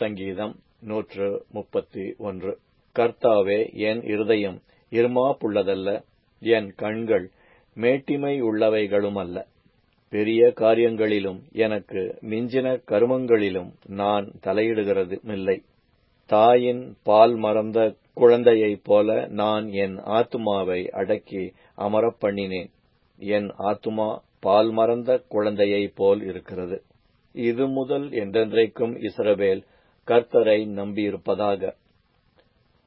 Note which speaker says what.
Speaker 1: சங்கீதம் நூற்று முப்பத்தி ஒன்று கர்த்தாவே என் இருதயம் இருமாப்புள்ளதல்ல என் கண்கள் மேட்டிமை உள்ளவைகளுமல்ல பெரிய காரியங்களிலும் எனக்கு மிஞ்சின கருமங்களிலும் நான் தலையிடுகிறதுமில்லை தாயின் பால் மறந்த குழந்தையைப் போல நான் என் ஆத்துமாவை அடக்கி அமரப் பண்ணினேன் என் ஆத்துமா பால் மறந்த குழந்தையைப் போல் இருக்கிறது இது முதல் என்றென்றைக்கும் இஸ்ரவேல் கர்த்தரை நம்பியிருப்பதாக